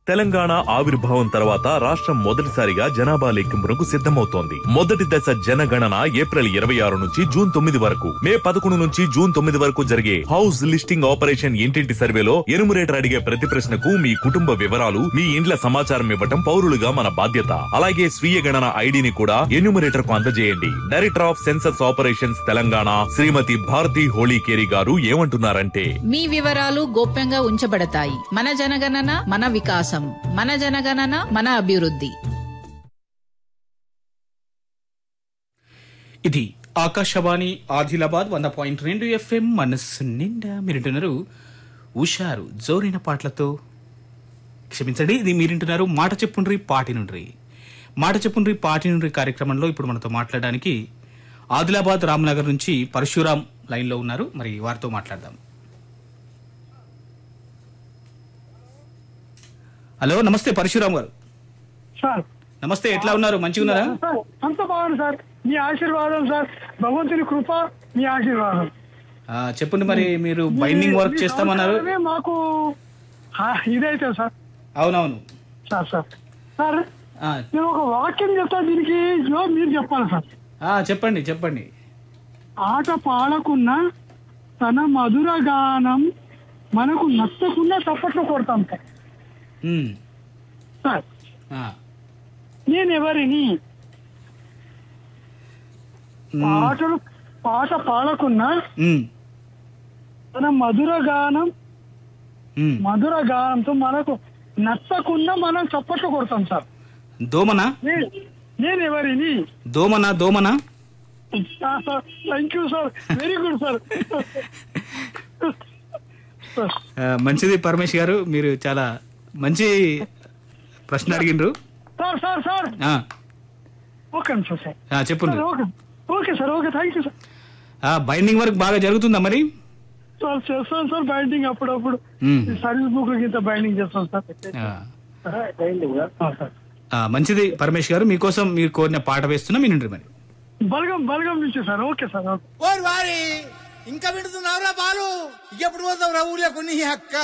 తెలంగాణ ఆవిర్భావం తర్వాత రాష్ట్రం మొదటిసారిగా జనాభా లెక్కింపునకు సిద్ధమవుతోంది మొదటి దశ జనగణన ఏప్రిల్ ఇరవై ఆరు నుంచి జూన్ తొమ్మిది వరకు మే పదకొండు నుంచి జూన్ తొమ్మిది వరకు జరిగే హౌస్ లిస్టింగ్ ఆపరేషన్ ఇంటింటి సర్వేలో ఎనుమరేటర్ అడిగే ప్రతి ప్రశ్నకు మీ కుటుంబ వివరాలు మీ ఇండ్ల సమాచారం ఇవ్వటం పౌరులుగా మన బాధ్యత అలాగే స్వీయ గణన ఐడిని కూడా ఎన్యూమరేటర్ కు అందజేయండి director of census operations Telangana Srimathi Bharathi Holikeri గారు ఏమంటున్నారంటే మీ వివరాలు గోప్యంగా ఉంచబడతాయి మన జనగణన మన వికాసం మన జనగణన మన అభివృద్ధి ఇది ఆకాశవాణి ఆదిలాబాద్ వంద పాయింట్ రెండు ఎఫ్ఎం మనస్సు నిండా మీరింటున్నారు ఉషారు జోరైన పాటలతో క్షమించండి ఇది మీరింటున్నారు మాట చెప్పుండ్రి పాటి నుండ్రి మాట చెప్పుండ్రి పాటి నుండ్రి కార్యక్రమంలో ఇప్పుడు మనతో మాట్లాడడానికి ఆదిలాబాద్ రామ్నగర్ నుంచి పరశురాం లైన్లో ఉన్నారు మరి వారితో మాట్లాడదాం హలో నమస్తే పరశురాం గారు సార్ నమస్తే ఎట్లా ఉన్నారు మంచిగా ఉన్నారా సార్ అంత బాగుంది సార్ మీ ఆశీర్వాదం సార్ భగవంతుని కృప మీ ఆశీర్వాదం ఆ, చెప్పండి మరి మీరు బైండింగ్ వర్క్ మీ చేస్తామన్నారు సహకారమే మాకు ఆ, ఇదైతే సార్ అవునవును సార్ సార్ సార్ ఆ, నేను ఒక వాక్యం చెప్తా దీనికి జవాబు మీరు చెప్పాలి సార్ ఆ, చెప్పండి చెప్పండి ఆట పాడకున్న తన మధుర గానం మనకు నచ్చకుండా చప్పట్లు కొడతాం సార్ ఉమ్, సార్ ఆ, నేను ఎవరిని ఉమ్, పాటలు పాట పాడకున్నా ఉమ్, తన మధుర గానం ఉమ్. మధుర గానంతో మనకు నచ్చకుండా మనం చప్పట్లు కొడతాం సార్ దోమనా నే- నేను ఎవరిని దోమనా దోమనా thank you sir very good sir ఆ, మంచిది పరమేష్ గారు మీరు చాలా మంచి ప్రశ్న అడిగిండ్రు సార్ సార్ సార్ ఆ, ఓకే నిమిషం సార్ ఆ, చెప్పండి sir, okay okay sir okay thank you sir ఆ, బైండింగ్ వర్క్ బాగా జరుగుతుందా మరి సార్ చేస్తాను సార్ బైండింగ్ అప్పుడప్పుడు ఉమ్, ఈ సర్వీస్ బుక్ ఇంత బైండింగ్ చేస్తాం సార్ ఆ. బైండింగ్ సార్ ఆ, మంచిది పరమేష్ గారు మీకోసం మీరు కోరిన పాట వేస్తున్నా మీ నుండి మరి బలగం బలగం నుంచి సార్ ఓకే సార్ ఓకే ఓరి వారి ఇంకా వింటున్నావురా బాలు ఎప్పుడు పోతావురా ఊళ్ళో కొన్ని అక్క